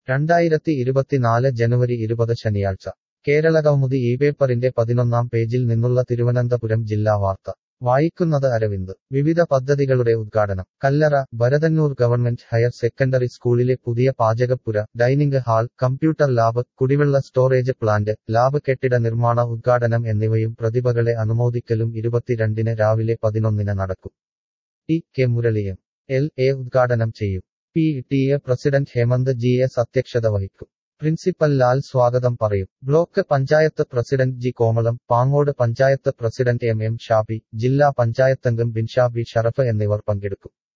രണ്ടായിരത്തി ഇരുപത്തിനാല് ജനുവരി ഇരുപത് ശനിയാഴ്ച കേരളകൗമുദി ഈ പേപ്പറിന്റെ പതിനൊന്നാം പേജിൽ നിന്നുള്ള തിരുവനന്തപുരം ജില്ലാ വാർത്ത വായിക്കുന്നത് അരവിന്ദ് വിവിധ പദ്ധതികളുടെ ഉദ്ഘാടനം Kallara Bharathannoor government higher secondary സ്കൂളിലെ പുതിയ പാചകപ്പുര ഡൈനിംഗ് ഹാൾ കമ്പ്യൂട്ടർ ലാബ് കുടിവെള്ള സ്റ്റോറേജ് പ്ലാന്റ് ലാബ് കെട്ടിട നിർമ്മാണ ഉദ്ഘാടനം എന്നിവയും പ്രതിഭകളെ അനുമോദിക്കലും ഇരുപത്തിരണ്ടിന് രാവിലെ പതിനൊന്നിന് നടക്കും T K Muraliyan L A ഉദ്ഘാടനം ചെയ്യും P T A president Hemanth G S അധ്യക്ഷത വഹിക്കും പ്രിൻസിപ്പൽ ലാൽ സ്വാഗതം പറയും block panchayat president G Komalam Pangode panchayat president M M Shabi ജില്ലാ പഞ്ചായത്തംഗം ബിൻഷാബി ഷറഫ് എന്നിവർ പങ്കെടുക്കും